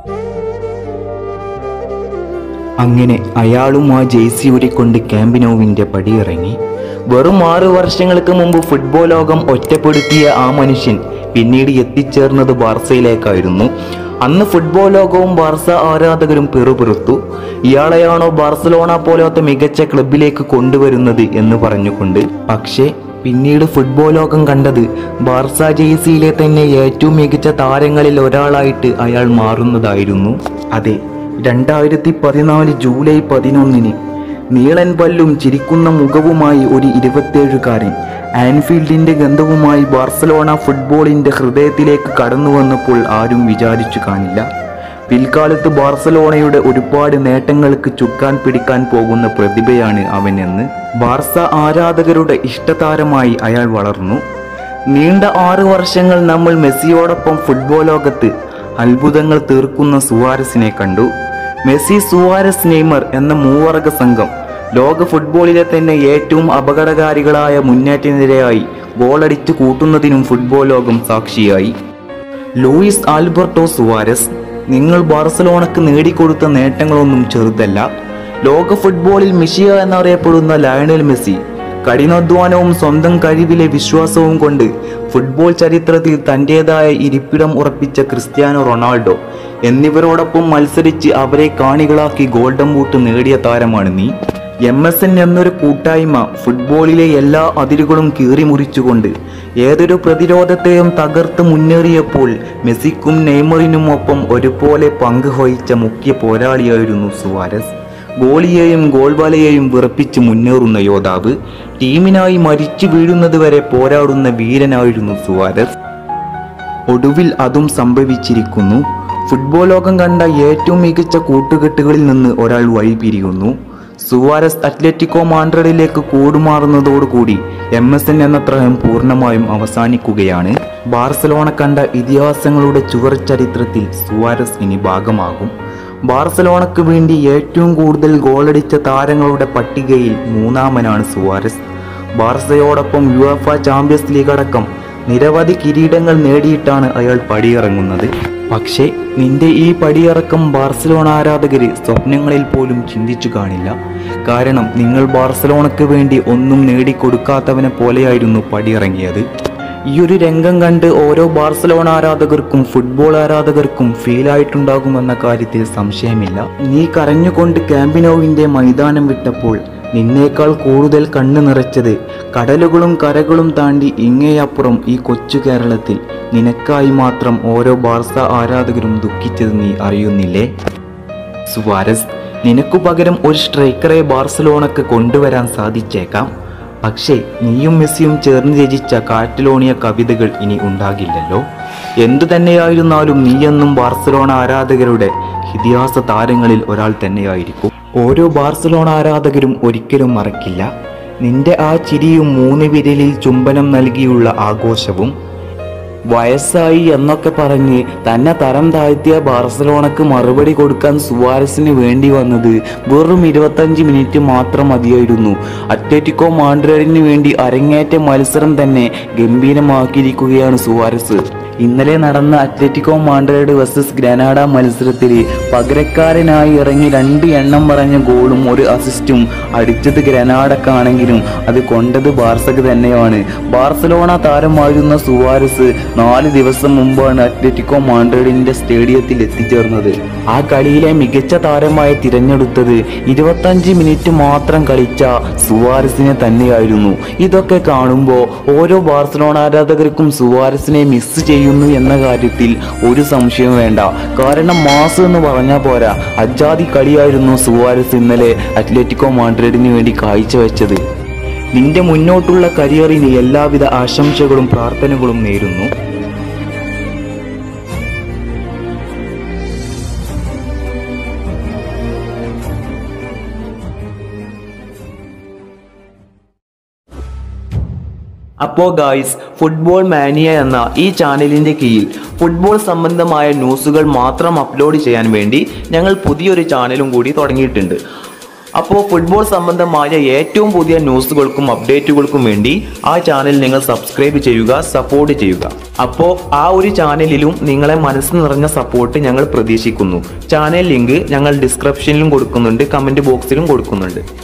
അങ്ങനെ അയാളും ആ ജെയ്സി ഊരിക്കൊണ്ട് ക്യാമ്പിനോവിന്റെ പടിയിറങ്ങി വെറും ആറു വർഷങ്ങൾക്ക് മുമ്പ് ഫുട്ബോൾ ലോകം ഒറ്റപ്പെടുത്തിയ ആ മനുഷ്യൻ പിന്നീട് എത്തിച്ചേർന്നത് ബാർസയിലേക്കായിരുന്നു അന്ന് ഫുട്ബോൾ ലോകവും ബാർസ ആരാധകരും പെറുപെറുത്തു ഇയാളെയാണോ ബാർസലോണ പോലത്തെ മികച്ച ക്ലബിലേക്ക് കൊണ്ടുവരുന്നത് എന്ന് പറഞ്ഞുകൊണ്ട് പക്ഷേ പിന്നീട് ഫുട്ബോൾ ലോകം കണ്ടത് ബാർസ ജെയ്സിയിലെ തന്നെ ഏറ്റവും മികച്ച താരങ്ങളിൽ ഒരാളായിട്ട് അയാൾ മാറുന്നതായിരുന്നു അതെ രണ്ടായിരത്തി പതിനാല് ജൂലൈ പതിനൊന്നിന് നീളൻ പല്ലും ചിരിക്കുന്ന മുഖവുമായി ഒരു ഇരുപത്തിയേഴുകാരൻ ആൻഫീൽഡിന്റെ ഗന്ധവുമായി ബാർസലോണ ഫുട്ബോളിന്റെ ഹൃദയത്തിലേക്ക് കടന്നു വന്നപ്പോൾ ആരും വിചാരിച്ചു കാണില്ല പിൽക്കാലത്ത് ബാർസലോണയുടെ ഒരുപാട് നേട്ടങ്ങൾക്ക് ചുക്കാൻ പിടിക്കാൻ പോകുന്ന പ്രതിഭയാണ് അവനെന്ന് ബാർസ ആരാധകരുടെ ഇഷ്ടതാരമായി അയാൾ വളർന്നു നീണ്ട ആറ് വർഷങ്ങൾ നമ്മൾ മെസ്സിയോടൊപ്പം ഫുട്ബോൾ ലോകത്ത് അത്ഭുതങ്ങൾ തീർക്കുന്ന സുവാരസിനെ കണ്ടു മെസ്സി സുവാരസ് നെയ്മർ എന്ന മൂവർഗ സംഘം ലോക ഫുട്ബോളിലെ തന്നെ ഏറ്റവും അപകടകാരികളായ മുന്നേറ്റനിരയായി ഗോളടിച്ചു കൂട്ടുന്നതിനും ഫുട്ബോൾ ലോകം സാക്ഷിയായി ലൂയിസ് ആൽബർട്ടോ സുവാരസ് നിങ്ങൾ ബാർസലോണക്ക് നേടിക്കൊടുത്ത നേട്ടങ്ങളൊന്നും ചെറുതല്ല ലോക ഫുട്ബോളിൽ മിഷിയ എന്നറിയപ്പെടുന്ന ലയണൽ മെസ്സി കഠിനാധ്വാനവും സ്വന്തം കഴിവിലെ വിശ്വാസവും കൊണ്ട് ഫുട്ബോൾ ചരിത്രത്തിൽ തൻ്റെതായ ഇരിപ്പിടം ഉറപ്പിച്ച ക്രിസ്ത്യാനോ റൊണാൾഡോ എന്നിവരോടൊപ്പം മത്സരിച്ച് അവരെ കാണികളാക്കി ഗോൾഡൻ ബൂട്ട് നേടിയ താരമാണ് നീ എം എസ് എൻ എന്നൊരു കൂട്ടായ്മ ഫുട്ബോളിലെ എല്ലാ അതിരുകളും കീറിമുറിച്ചുകൊണ്ട് ഏതൊരു പ്രതിരോധത്തെയും തകർത്ത് മുന്നേറിയപ്പോൾ മെസ്സിക്കും നെയ്മറിനും ഒപ്പം ഒരുപോലെ പങ്ക് വഹിച്ച മുഖ്യ പോരാളിയായിരുന്നു സുവാരസ് ഗോളിയെയും ഗോൾ വലയെയും വിറപ്പിച്ച് മുന്നേറുന്ന യോദ്ധാവ് ടീമിനായി മരിച്ചു വീഴുന്നതുവരെ പോരാടുന്ന വീരനായിരുന്നു സുവാരസ് ഒടുവിൽ അതും സംഭവിച്ചിരിക്കുന്നു ഫുട്ബോൾ ലോകം കണ്ട ഏറ്റവും മികച്ച കൂട്ടുകെട്ടുകളിൽ നിന്ന് ഒരാൾ വഴിപിരിയുന്നു സുവാരസ് അത്ലറ്റിക്കോ മാൻഡ്രഡിലേക്ക് കൂടുമാറുന്നതോടുകൂടി എം എസ് എൻ എന്ന ത്രയം പൂർണ്ണമായും അവസാനിക്കുകയാണ് ബാർസലോണ കണ്ട ഇതിഹാസങ്ങളുടെ ചുവർ ചരിത്രത്തിൽ സുവാരസ് ഇനി ഭാഗമാകും ബാർസലോണക്ക് വേണ്ടി ഏറ്റവും കൂടുതൽ ഗോളടിച്ച താരങ്ങളുടെ പട്ടികയിൽ മൂന്നാമനാണ് സുവാരസ് ബാർസയോടൊപ്പം UEFA champions league അടക്കം നിരവധി കിരീടങ്ങൾ നേടിയിട്ടാണ് അയാൾ പടിയിറങ്ങുന്നത് പക്ഷേ നിന്റെ ഈ പടിയിറക്കം ബാർസലോണ ആരാധകര് സ്വപ്നങ്ങളിൽ പോലും ചിന്തിച്ചു കാണില്ല കാരണം നിങ്ങൾ ബാർസലോണക്ക് വേണ്ടി ഒന്നും നേടിക്കൊടുക്കാത്തവനെ പോലെയായിരുന്നു പടിയിറങ്ങിയത് ഈ ഒരു രംഗം കണ്ട് ഓരോ ബാർസലോണ ആരാധകർക്കും ഫുട്ബോൾ ആരാധകർക്കും ഫീലായിട്ടുണ്ടാകുമെന്ന കാര്യത്തിൽ സംശയമില്ല നീ കരഞ്ഞുകൊണ്ട് ക്യാമ്പിനോവിന്റെ മൈതാനം വിട്ടപ്പോൾ നിന്നേക്കാൾ കൂടുതൽ കണ്ണു നിറച്ചത് കടലുകളും കരകളും താണ്ടി ഇങ്ങേയപ്പുറം ഈ കൊച്ചു കേരളത്തിൽ നിനക്കായി മാത്രം ഓരോ ബാർസ ആരാധകരും ദുഃഖിച്ചത് നീ അറിയുന്നില്ലേ സുവാരസ് നിനക്കു പകരം ഒരു സ്ട്രൈക്കറെ ബാർസലോണക്ക് കൊണ്ടുവരാൻ സാധിച്ചേക്കാം പക്ഷേ നീയും മെസ്സിയും ചേർന്ന് രചിച്ച കാറ്റലോണിയ കവിതകൾ ഇനി ഉണ്ടാകില്ലല്ലോ എന്തു തന്നെയായിരുന്നാലും നീയെന്നും ബാർസലോണ ആരാധകരുടെ ഇതിഹാസ താരങ്ങളിൽ ഒരാൾ തന്നെയായിരിക്കും ഓരോ ബാർസലോണ ആരാധകരും ഒരിക്കലും മറക്കില്ല നിന്റെ ആ ചിരിയും മൂന്ന് വിരലിൽ ചുംബനം നൽകിയുള്ള ആഘോഷവും വയസ്സായി എന്നൊക്കെ പറഞ്ഞ് തന്നെ തരം താഴ്ത്തിയ ബാർസലോണക്ക് മറുപടി കൊടുക്കാൻ സുവാരസിന് വേണ്ടി വന്നത് വെറും ഇരുപത്തഞ്ച് മിനിറ്റ് മാത്രം മതിയായിരുന്നു അത്ലറ്റിക്കോ മാൻഡ്രഡിന് വേണ്ടി അരങ്ങേറ്റ മത്സരം തന്നെ ഗംഭീരമാക്കിയിരിക്കുകയാണ് സുവാരസ് ഇന്നലെ നടന്ന അത്ലറ്റിക്കോ മാൻഡ്രഡ് വേഴ്സസ് ഗ്രനാഡ മത്സരത്തിൽ പകരക്കാരനായി ഇറങ്ങി രണ്ട് എണ്ണം പറഞ്ഞ ഗോളും ഒരു അസിസ്റ്റും അടിച്ചത് ഗ്രനാഡക്കാണെങ്കിലും അത് കൊണ്ടത് ബാർസക്ക് തന്നെയാണ് ബാർസലോണ താരമായിരുന്ന സുവാരസ് നാല് ദിവസം മുമ്പാണ് അത്ലറ്റിക്കോ മാൻഡ്രഡിന്റെ സ്റ്റേഡിയത്തിൽ എത്തിച്ചേർന്നത് ആ കളിയിലെ മികച്ച താരമായി തിരഞ്ഞെടുത്തത് ഇരുപത്തഞ്ച് മിനിറ്റ് മാത്രം കളിച്ച സുവാരസിനെ തന്നെയായിരുന്നു ഇതൊക്കെ കാണുമ്പോൾ ഓരോ ബാർസലോണ ആരാധകർക്കും സുവാരസിനെ മിസ് ചെയ്യുന്നു എന്ന കാര്യത്തിൽ ഒരു സംശയവും വേണ്ട കാരണം മാസ് എന്ന് പറഞ്ഞാൽ പോരാ അജാതി കളിയായിരുന്നു സുവാരസ് ഇന്നലെ അത്ലറ്റിക്കോ മാഡ്രിഡിന് വേണ്ടി കാഴ്ചവെച്ചത് നിന്റെ മുന്നോട്ടുള്ള കരിയറിന് എല്ലാവിധ ആശംസകളും പ്രാർത്ഥനകളും നേരുന്നു അപ്പോൾ ഗായ്സ് ഫുട്ബോൾ മാനിയ എന്ന ഈ ചാനലിൻ്റെ കീഴിൽ ഫുട്ബോൾ സംബന്ധമായ ന്യൂസുകൾ മാത്രം അപ്ലോഡ് ചെയ്യാൻ വേണ്ടി ഞങ്ങൾ പുതിയൊരു ചാനലും കൂടി തുടങ്ങിയിട്ടുണ്ട് അപ്പോൾ ഫുട്ബോൾ സംബന്ധമായ ഏറ്റവും പുതിയ ന്യൂസുകൾക്കും അപ്ഡേറ്റുകൾക്കും വേണ്ടി ആ ചാനൽ നിങ്ങൾ സബ്സ്ക്രൈബ് ചെയ്യുക സപ്പോർട്ട് ചെയ്യുക അപ്പോൾ ആ ഒരു ചാനലിലും നിങ്ങളെ മനസ്സ് നിറഞ്ഞ സപ്പോർട്ട് ഞങ്ങൾ പ്രതീക്ഷിക്കുന്നു ചാനൽ ലിങ്ക് ഞങ്ങൾ ഡിസ്ക്രിപ്ഷനിലും കൊടുക്കുന്നുണ്ട് കമന്റ് ബോക്സിലും കൊടുക്കുന്നുണ്ട്